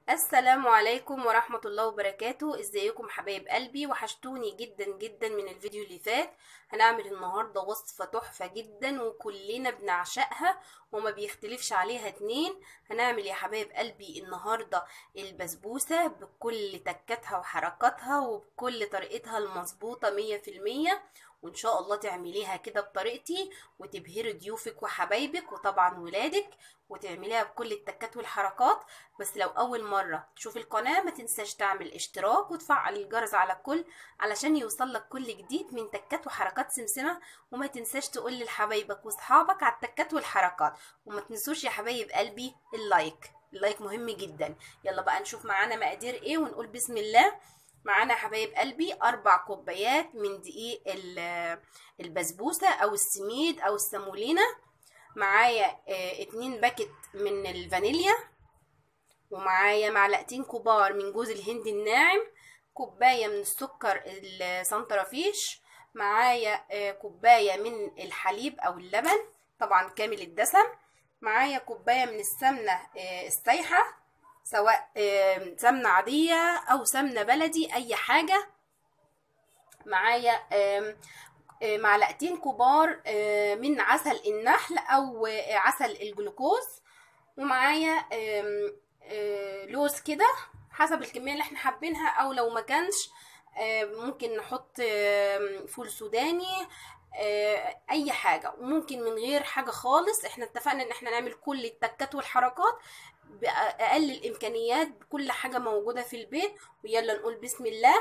السلام عليكم ورحمة الله وبركاته ازيكم حبايب قلبي وحشتوني جدا جدا من الفيديو اللي فات هنعمل النهاردة وصفة تحفة جدا وكلنا بنعشقها وما بيختلفش عليها اتنين هنعمل يا حبايب قلبي النهاردة البسبوسة بكل تكاتها وحركاتها وبكل طريقتها المظبوطة مية في المية وان شاء الله تعمليها كده بطريقتي وتبهري ضيوفك وحبايبك وطبعا ولادك وتعمليها بكل التكات والحركات بس لو اول مره تشوف القناه ما تنساش تعمل اشتراك وتفعل الجرس على الكل علشان يوصلك كل جديد من تكات وحركات سمسمه وما تنساش تقول لحبايبك واصحابك على التكات والحركات وما تنسوش يا حبايب قلبي اللايك اللايك مهم جدا يلا بقى نشوف معانا مقادير ايه ونقول بسم الله معانا حبايب قلبي اربع كوبايات من دقيق البسبوسه او السميد او السمولينا معايا اه اتنين باكت من الفانيليا ومعايا معلقتين كبار من جوز الهند الناعم كوبايه من السكر السنترافيش معايا اه كوبايه من الحليب او اللبن طبعا كامل الدسم معايا كوبايه من السمنه اه السايحه سواء سمنة عادية أو سمنة بلدي أي حاجة معايا معلقتين كبار من عسل النحل أو عسل الجلوكوز ومعايا لوز كده حسب الكمية اللي احنا حابينها أو لو ما كانش ممكن نحط فول سوداني اي حاجه وممكن من غير حاجه خالص احنا اتفقنا ان احنا نعمل كل التكات والحركات باقل الامكانيات بكل حاجه موجوده في البيت ويلا نقول بسم الله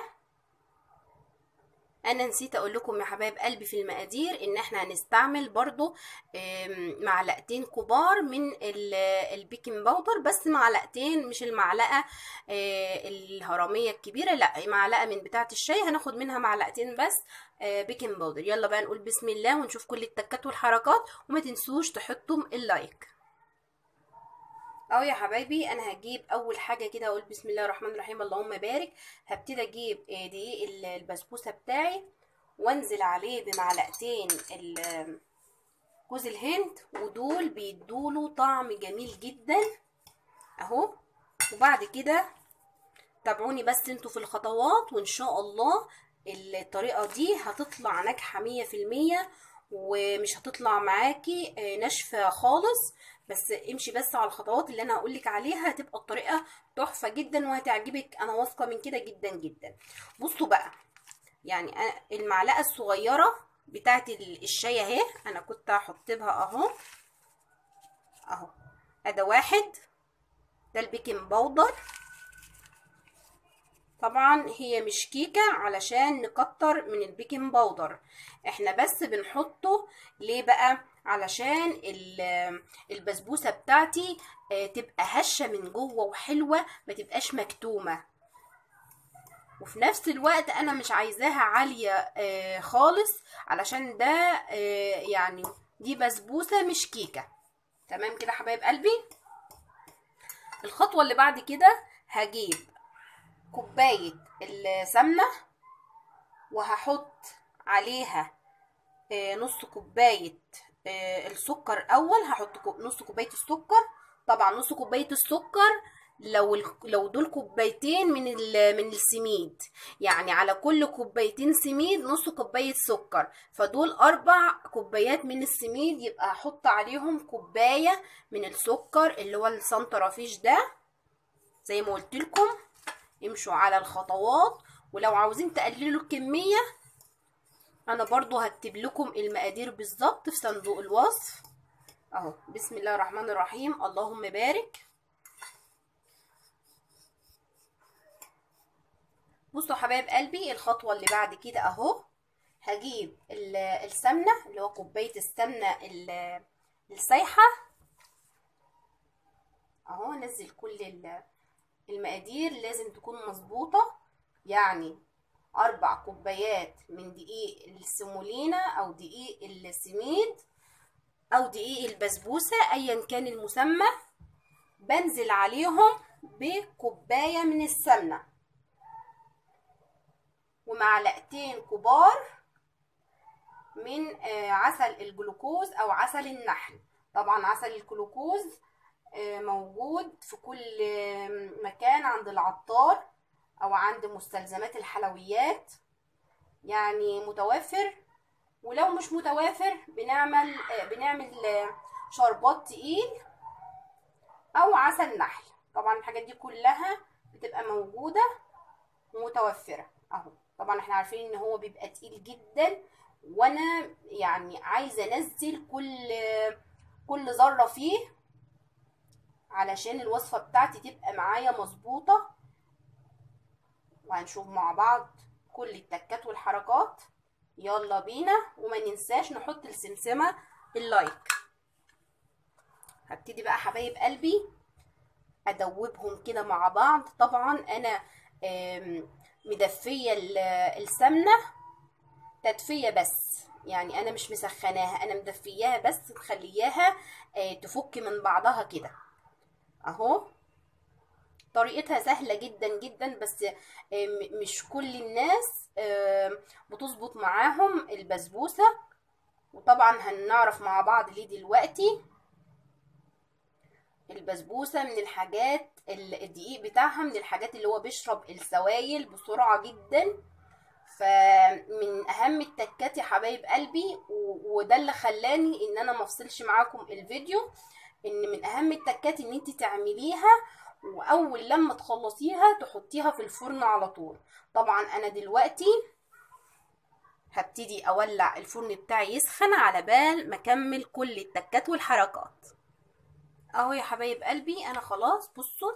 انا نسيت اقول لكم يا حبايب قلبي في المقادير ان احنا هنستعمل برضو معلقتين كبار من البيكنج باودر بس معلقتين مش المعلقه الهرميه الكبيره لا معلقه من بتاعه الشاي هناخد منها معلقتين بس بيكنج باودر يلا بقى نقول بسم الله ونشوف كل التكات والحركات وما تنسوش تحطوا اللايك اهو يا حبايبي انا هجيب اول حاجه كده اقول بسم الله الرحمن الرحيم اللهم بارك هبتدي اجيب دقيق البسبوسه بتاعي وانزل عليه بمعلقتين جوز الهند ودول بيدوله طعم جميل جدا اهو وبعد كده تابعوني بس انتوا في الخطوات وان شاء الله الطريقه دي هتطلع ناجحه مية في المية ومش هتطلع معاكي ناشفه خالص بس امشي بس على الخطوات اللي انا هقولك عليها هتبقى الطريقه تحفه جدا وهتعجبك انا واثقه من كده جدا جدا بصوا بقى يعني أنا المعلقه الصغيره بتاعه الشاي اهي انا كنت هحط لها اهو اهو ادي واحد ده البيكنج باودر طبعا هي مش كيكة علشان نكتر من البيكنج باودر احنا بس بنحطه ليه بقى علشان البسبوسة بتاعتي تبقى هشة من جوه وحلوة ما تبقاش مكتومة وفي نفس الوقت انا مش عايزاها عالية خالص علشان ده يعني دي بسبوسة مش كيكة تمام كده حبايب قلبي الخطوة اللي بعد كده هجيب كوباية السمنة وهحط عليها نص كوباية السكر أول هحط نص كوباية السكر طبعا نص كوباية السكر لو لو دول كوبايتين من من السميد يعني على كل كوبايتين سميد نص كوبايه سكر فدول اربع كوبايات من السميد يبقى هحط عليهم كوبايه من السكر اللي هو السنترافيش ده زي ما قلت لكم امشوا على الخطوات ولو عاوزين تقللوا الكمية انا برضو هكتب لكم المقادير بالظبط في صندوق الوصف اهو بسم الله الرحمن الرحيم اللهم بارك بصوا حبايب قلبي الخطوة اللي بعد كده اهو هجيب السمنة اللي هو كوباية السمنة السايحة اهو انزل كل المقادير لازم تكون مظبوطة يعني أربع كوبايات من دقيق السمولينا أو دقيق السميد أو دقيق البسبوسة أيا كان المسمى بنزل عليهم بكوباية من السمنة ومعلقتين كبار من عسل الجلوكوز أو عسل النحل طبعا عسل الجلوكوز آه، موجود في كل مكان عند العطار او عند مستلزمات الحلويات يعني متوفر ولو مش متوافر بنعمل آه، بنعمل آه، شربات تقيل او عسل نحل طبعا الحاجات دي كلها بتبقى موجودة ومتوفرة اهو طبعا احنا عارفين ان هو بيبقى تقيل جدا وانا يعني عايزة انزل كل كل ذرة فيه علشان الوصفة بتاعتي تبقى معايا مظبوطة وهنشوف مع بعض كل التكات والحركات يلا بينا وما ننساش نحط السمسمة اللايك هبتدي بقى حبايب قلبي ادوبهم كده مع بعض طبعا انا آم، مدفية ال- السمنة تدفية بس يعني انا مش مسخناها انا مدفياها بس مخلياها آه، تفك من بعضها كده اهو طريقتها سهلة جدا جدا بس آه، م- مش كل الناس آه، بتظبط معاهم البسبوسة وطبعا هنعرف مع بعض ليه دلوقتي البسبوسة من الحاجات ال- الدقيق بتاعها من الحاجات اللي هو بيشرب السوائل بسرعة جدا فمن اهم التكات يا حبايب قلبي و- وده اللي خلاني ان انا مفصلش معاكم الفيديو ان من اهم التكات ان انت تعمليها واول لما تخلصيها تحطيها في الفرن على طول طبعا انا دلوقتي هبتدي اولع الفرن بتاعي يسخن على بال ما اكمل كل التكات والحركات اهو يا حبايب قلبي انا خلاص بصوا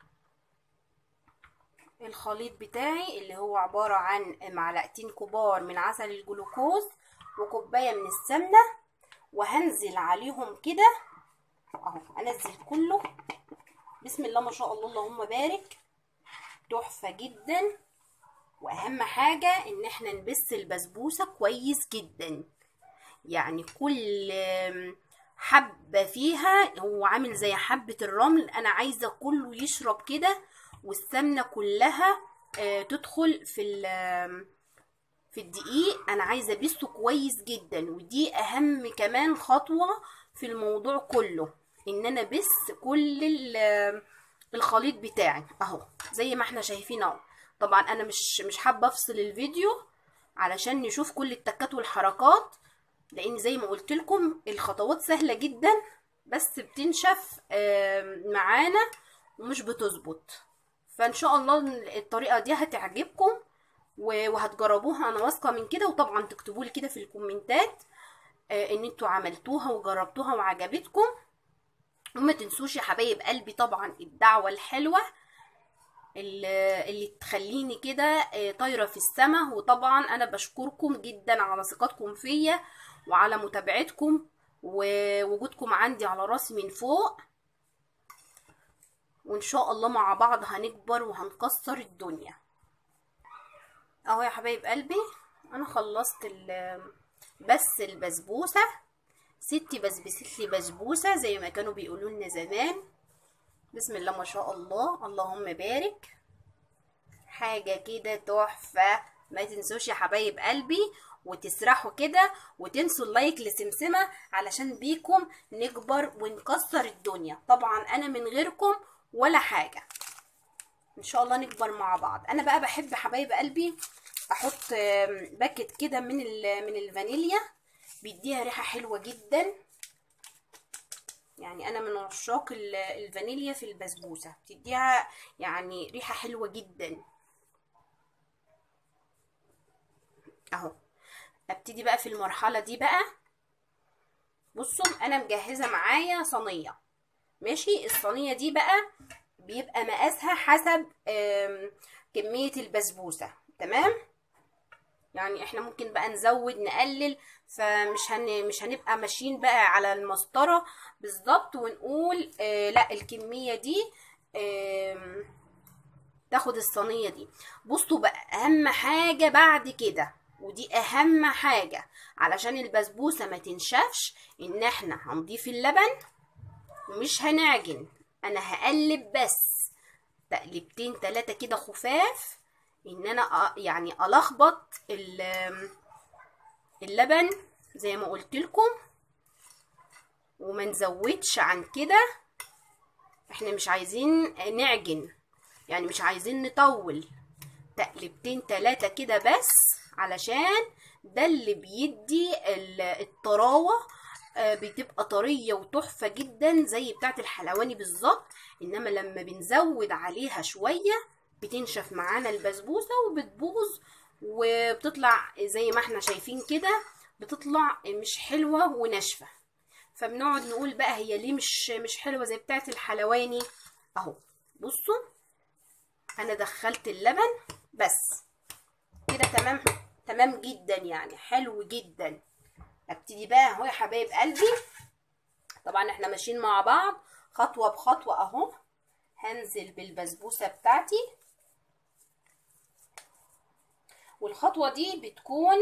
الخليط بتاعي اللي هو عبارة عن معلقتين كبار من عسل الجلوكوز وكوباية من السمنة وهنزل عليهم كده اهو انزل كله بسم الله ما شاء الله اللهم بارك تحفة جدا واهم حاجة ان احنا نبس البسبوسة كويس جدا يعني كل حبة فيها هو عامل زي حبة الرمل انا عايزة كله يشرب كده والسمنة كلها آه، تدخل في ال- في الدقيق انا عايزة ابسه كويس جدا ودي اهم كمان خطوة في الموضوع كله ان انا بس كل ال- الخليط بتاعي اهو زي ما احنا شايفين اهو طبعا انا مش مش حابة افصل الفيديو علشان نشوف كل التكات والحركات لان زي ما قلت لكم الخطوات سهلة جدا بس بتنشف آم، معانا ومش بتظبط فان شاء الله الطريقة دي هتعجبكم و- وهتجربوها انا واثقة من كده وطبعا تكتبوا لي كده في الكومنتات آه، ان انتوا عملتوها وجربتوها وعجبتكم وما تنسوش يا حبايب قلبي طبعا الدعوة الحلوة اللي اللي تخليني كده آه، طايرة في السما وطبعا انا بشكركم جدا على ثقتكم فيا وعلى متابعتكم ووجودكم عندي على راسي من فوق وان شاء الله مع بعض هنكبر وهنكسر الدنيا اهو يا حبايب قلبي انا خلصت ال- بس البسبوسه ستي بسبست لي بسبوسه زي ما كانوا بيقولوا لنا زمان بسم الله ما شاء الله اللهم بارك حاجه كده تحفه ما تنسوش يا حبايب قلبي وتسرحوا كده وتنسوا اللايك لسمسمة علشان بيكم نكبر ونكسر الدنيا طبعا انا من غيركم ولا حاجة ان شاء الله نكبر مع بعض انا بقى بحب حبايب قلبي احط آم، باكت كده من ال- من الفانيليا بيديها ريحة حلوة جدا يعني انا من عشاق ال- الفانيليا في البسبوسة بتديها يعني ريحة حلوة جدا اهو ابتدي بقى في المرحلة دي بقى بصوا انا مجهزة معايا صينية ماشي الصينية دي بقى بيبقى مقاسها حسب آم، كمية البسبوسة تمام يعني احنا ممكن بقى نزود نقلل فمش هن... مش هنبقى ماشيين بقى على المسطرة بالظبط ونقول آه لا الكمية دي آم، تاخد الصينية دي بصوا بقى اهم حاجة بعد كده ودي اهم حاجة علشان البسبوسة ما تنشفش ان احنا هنضيف اللبن ومش هنعجن انا هقلب بس تقلبتين تلاتة كده خفاف ان انا أ- يعني الخبط ال- اللبن زي ما قلت لكم وما نزودش عن كده احنا مش عايزين نعجن يعني مش عايزين نطول تقلبتين تلاتة كده بس علشان ده اللي بيدي الطراوة بتبقى طرية وتحفة جدا زي بتاعة الحلواني بالظبط انما لما بنزود عليها شوية بتنشف معانا البسبوسة وبتبوظ وبتطلع زي ما احنا شايفين كده بتطلع مش حلوة وناشفة فبنقعد نقول بقى هي ليه مش مش حلوة زي بتاعة الحلواني اهو بصوا انا دخلت اللبن بس كده تمام تمام جدا يعني حلو جدا ابتدي بقى اهو يا حبايب قلبي طبعا احنا ماشيين مع بعض خطوه بخطوه اهو هنزل بالبسبوسه بتاعتي والخطوه دي بتكون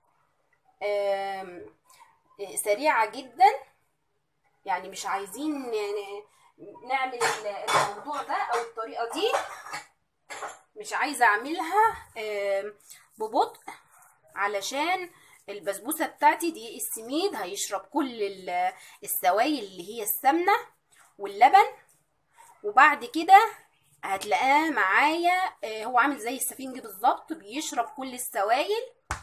سريعه جدا يعني مش عايزين نعمل الموضوع ده او الطريقه دي مش عايزه اعملها ببطء علشان البسبوسه بتاعتي دي السميد هيشرب كل السوائل اللي هي السمنه واللبن وبعد كده هتلاقاه معايا هو عامل زي السفنج بالظبط بيشرب كل السوائل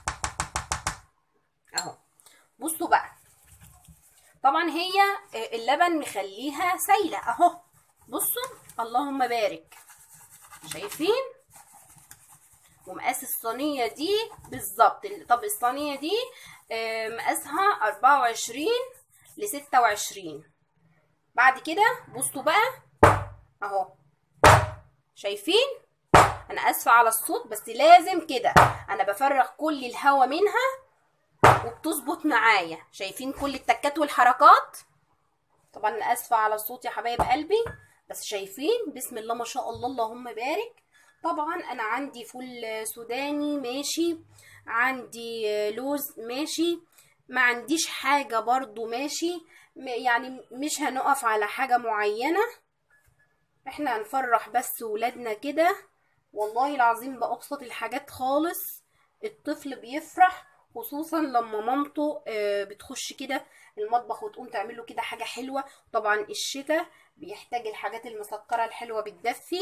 اهو بصوا بقى طبعا هي اللبن مخليها سايله اهو بصوا اللهم بارك شايفين ومقاس الصينية دي بالظبط طب الصينية دي مقاسها أربعة وعشرين لستة وعشرين بعد كده بصوا بقى اهو شايفين انا اسفة على الصوت بس لازم كده انا بفرغ كل الهوا منها وبتظبط معايا شايفين كل التكات والحركات طبعا انا اسفة على الصوت يا حبايب قلبي بس شايفين بسم الله ما شاء الله اللهم بارك طبعا انا عندي فول سوداني ماشي عندي لوز ماشي ما عنديش حاجة برضو ماشي يعني مش هنقف على حاجة معينة احنا هنفرح بس ولادنا كده والله العظيم بأبسط الحاجات خالص الطفل بيفرح خصوصا لما مامته بتخش كده المطبخ وتقوم تعمل له كده حاجة حلوة طبعا الشتاء بيحتاج الحاجات المسكرة الحلوة بتدفي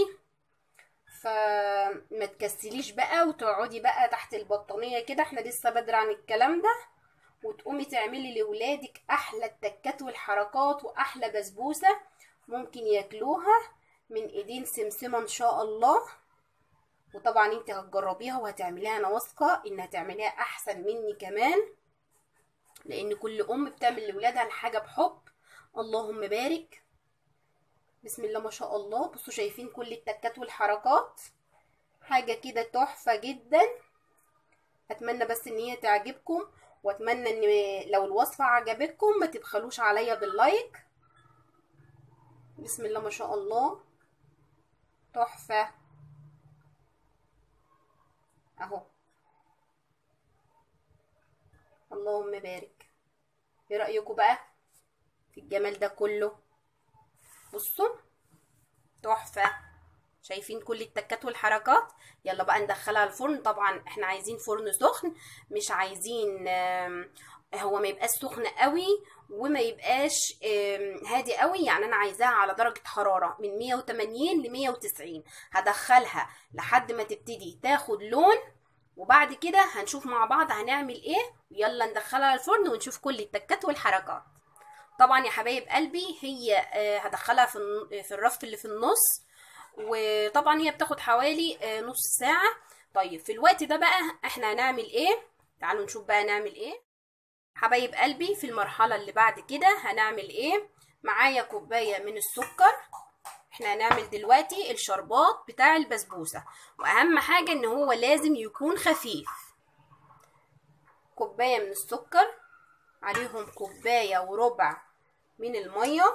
فما تكسليش بقى وتقعدي بقى تحت البطانيه كده احنا لسه بدري عن الكلام ده وتقومي تعملي لاولادك احلى التكات والحركات واحلى بسبوسه ممكن ياكلوها من ايدين سمسمه ان شاء الله وطبعا انت هتجربيها وهتعمليها انا واثقه ان هتعمليها احسن مني كمان لان كل ام بتعمل لاولادها الحاجه بحب اللهم بارك بسم الله ما شاء الله بصوا شايفين كل التكات والحركات حاجة كده تحفة جدا اتمنى بس ان هي تعجبكم واتمنى ان لو الوصفة عجبتكم ما تبخلوش عليا باللايك بسم الله ما شاء الله تحفة اهو اللهم بارك ايه رأيكم بقى في الجمال ده كله بصوا تحفة شايفين كل التكات والحركات يلا بقى ندخلها الفرن طبعا احنا عايزين فرن سخن مش عايزين هو ما يبقاش سخن قوي وما يبقاش هادي قوي يعني انا عايزاها على درجة حرارة من 180 ل 190 هدخلها لحد ما تبتدي تاخد لون وبعد كده هنشوف مع بعض هنعمل ايه يلا ندخلها الفرن ونشوف كل التكات والحركات طبعا يا حبايب قلبي هي هدخلها في في الرف اللي في النص وطبعا هي بتاخد حوالي نص ساعة طيب في الوقت ده بقى احنا هنعمل ايه تعالوا نشوف بقى نعمل ايه حبايب قلبي في المرحلة اللي بعد كده هنعمل ايه معايا كوباية من السكر احنا هنعمل دلوقتي الشربات بتاع البسبوسة واهم حاجة ان هو لازم يكون خفيف كوباية من السكر عليهم كوباية وربع من المية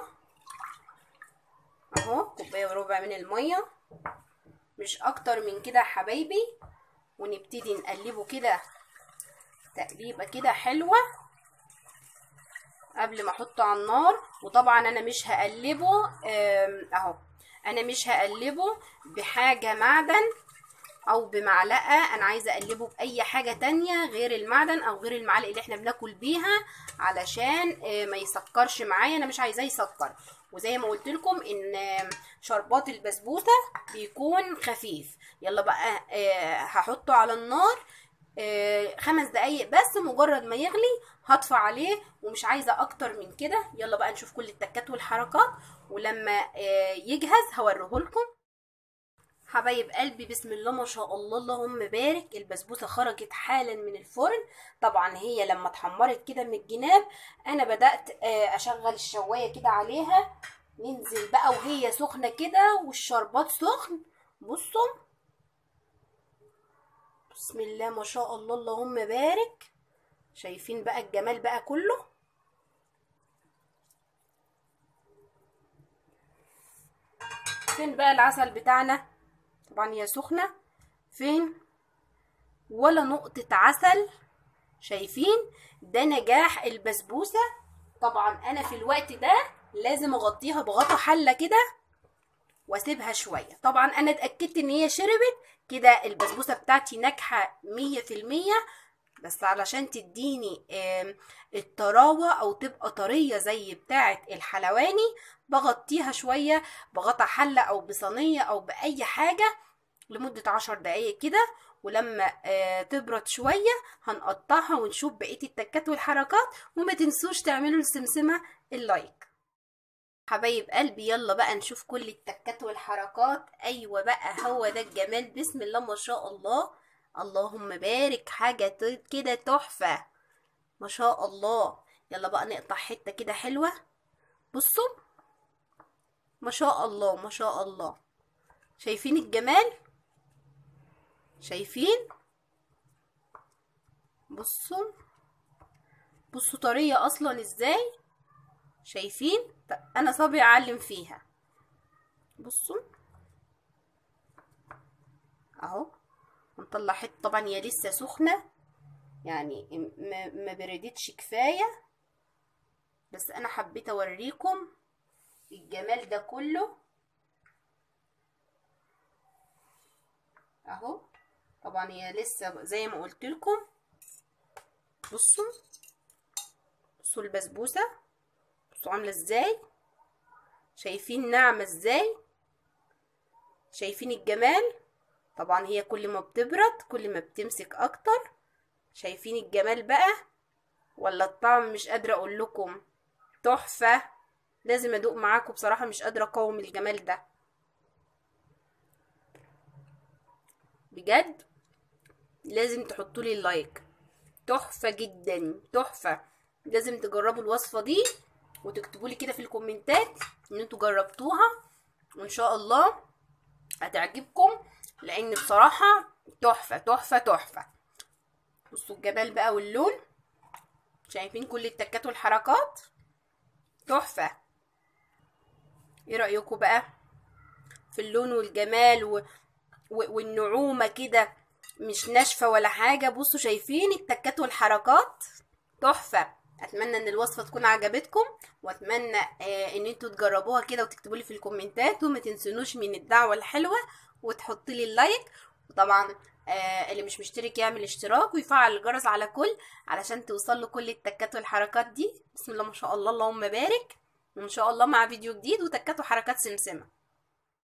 اهو كوباية وربع من المية مش اكتر من كده يا حبايبي ونبتدي نقلبه كده تقليبه كده حلوة قبل ما احطه على النار وطبعا انا مش هقلبه اهو انا مش هقلبه بحاجة معدن او بمعلقة انا عايزة اقلبه باي حاجة تانية غير المعدن او غير المعلقة اللي احنا بناكل بيها علشان ما يسكرش معايا انا مش عايزاه يسكر وزي ما قلت لكم ان شربات البسبوسه بيكون خفيف يلا بقى آه هحطه على النار آه خمس دقايق بس مجرد ما يغلي هطفى عليه ومش عايزه اكتر من كده يلا بقى نشوف كل التكات والحركات ولما آه يجهز هوريه لكم حبايب قلبي بسم الله ما شاء الله اللهم بارك البسبوسه خرجت حالا من الفرن طبعا هي لما اتحمرت كده من الجناب انا بدات اشغل الشوايه كده عليها ننزل بقى وهي سخنه كده والشربات سخن بصوا بسم الله ما شاء الله اللهم بارك شايفين بقى الجمال بقى كله فين بقى العسل بتاعنا طبعا هي سخنه فين ولا نقطه عسل شايفين ده نجاح البسبوسه طبعا انا في الوقت ده لازم اغطيها بغطا حله كده واسيبها شويه طبعا انا اتاكدت ان هي شربت كده البسبوسه بتاعتي ناجحه مية في المية بس علشان تديني الطراوة او تبقى طرية زي بتاعة الحلواني بغطيها شوية بغطا حلة او بصينية او باي حاجة لمدة عشر دقايق كده ولما تبرد شوية هنقطعها ونشوف بقية التكات والحركات وما تنسوش تعملوا السمسمة اللايك حبايب قلبي يلا بقى نشوف كل التكات والحركات ايوه بقى هو ده الجمال بسم الله ما شاء الله اللهم بارك حاجة كده تحفة ما شاء الله يلا بقى نقطع حتة كده حلوة بصوا ما شاء الله ما شاء الله شايفين الجمال شايفين بصوا بصوا طرية اصلا ازاي شايفين انا صابي اعلم فيها بصوا اهو هنطلع حته طبعا هي لسه سخنه يعني ما بردتش كفايه بس انا حبيت اوريكم الجمال ده كله اهو طبعا هي لسه زي ما قلت لكم بصوا بصوا البسبوسه بصوا عامله ازاي شايفين ناعمه ازاي شايفين الجمال طبعا هي كل ما بتبرد كل ما بتمسك اكتر شايفين الجمال بقى ولا الطعم مش قادره اقول لكم تحفه لازم ادوق معاكم بصراحه مش قادره اقاوم الجمال ده بجد لازم تحطوا لي اللايك تحفه جدا تحفه لازم تجربوا الوصفه دي وتكتبوا لي كده في الكومنتات ان انتوا جربتوها وان شاء الله هتعجبكم لان بصراحه تحفه تحفه تحفه بصوا الجمال بقى واللون شايفين كل التكات والحركات تحفه ايه رايكم بقى في اللون والجمال و... و... والنعومه كده مش ناشفه ولا حاجه بصوا شايفين التكات والحركات تحفه اتمنى ان الوصفه تكون عجبتكم واتمنى آه ان انتوا تجربوها كده وتكتبوا لي في الكومنتات وما تنسونوش من الدعوه الحلوه وتحطوا لي اللايك وطبعا آه اللي مش مشترك يعمل اشتراك ويفعل الجرس على كل علشان توصل له كل التكات والحركات دي بسم الله ما شاء الله اللهم بارك وان شاء الله مع فيديو جديد وتكات وحركات سمسمه